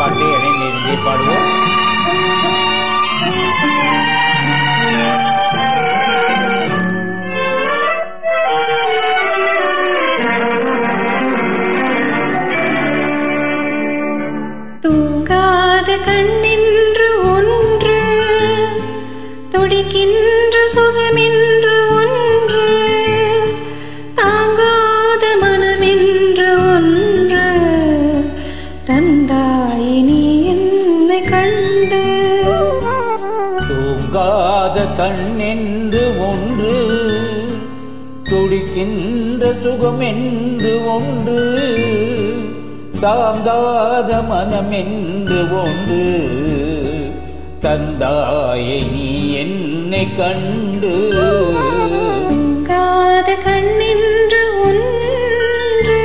பாட்டை இணைந்திருந்தே பாடுவோம் தூங்காத கண்ணென்று ஒன்று துடிக்கின்ற சுகமென்று ஒன்று தாங்காத மனமென்று ஒன்று தந்தாய் நீ என்னை கண்டு தூங்காத கண்ணென்று ஒன்று துடிக்கின்ற சுகம் என்று ஒன்று தாங்காத மனம் என்று ஒன்று தந்தாயை நீ என்னை கண்டு தூங்காத கண்ணென்று ஒன்று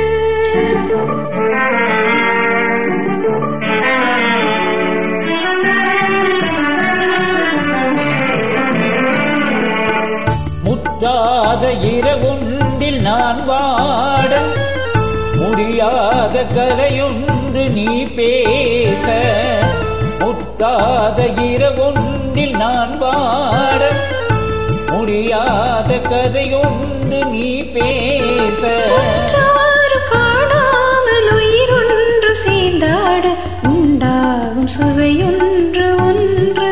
முத்தாத இரவுண்டில் நான் வாட முடியாத கதையொன்று நீ பேச முத்தாத இரவுண்டில் நான் வாட முடியாத கதையொன்று நீ பேச சாறு காணாமல் உயிரொன்று சேர்ந்தாட உண்டாகும் சுவையொன்று ஒன்று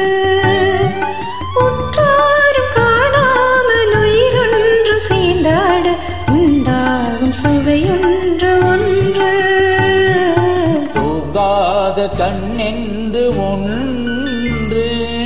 உற்றாரும் காணாமல் உயிரொன்று சேர்ந்தாட உண்டாகும் சுவையொன்று ஒன்று தூங்காத கண்ணென்று ஒன்று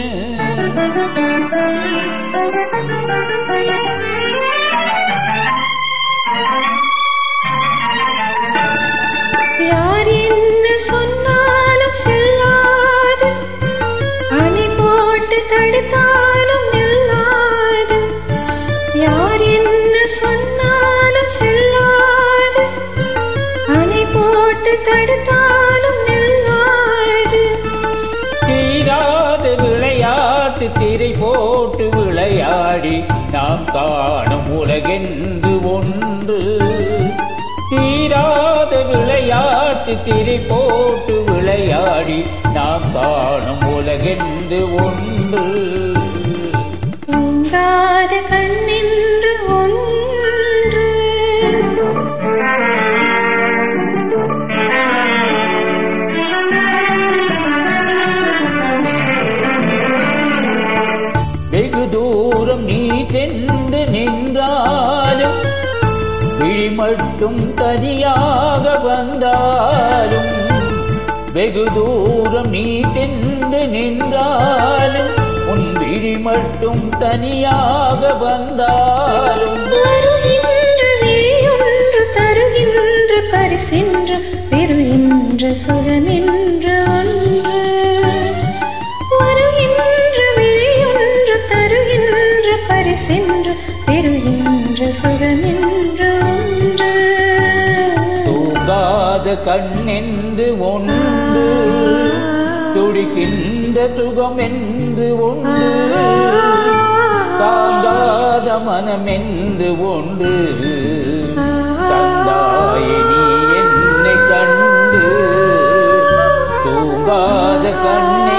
யார் என்ன சொன்னாலும் செல்லாது அணை போட்டு தடுத்தாலும் நில்லாது யார் என்ன சொன்னாலும் செல்லாது அணை போட்டு தடுத்தாலும் நில்லாது தீராத விளையாட்டு திரை போட்டு விளையாடி நாம் காணும் உலகென்று ஒன்று தீராத விளையாட்டு திரை போட்டு விளையாடி நாம் காணும் உலகென்று ஒன்று தூங்காத கண்ணென்று ஒன்று வெகு தூரம் நீ தென்று நின்றாலும் விழி மட்டும் தனியாக வந்தாலும் வெகு தூரம் நீ தென்று நின்றாலும் உன் விழி மட்டும் தனியாக வந்தாலும் வருகின்ற விழியொன்று தருகின்ற பரிசென்று பெறுகின்ற சுகமென்ற ஒன்று வருகின்ற விழியொன்று தருகின்ற பரிசென்று பெறுகின்ற சுகமென்ற ஒன்று தூங்காத கண்ணென்று ஒன்று துடிக்கின்ற சுகம் என்று ஒன்று தாங்காத மனமென்று ஒன்று தந்தாயே நீ என்னை கண்டு தூங்காத கண்ணென்று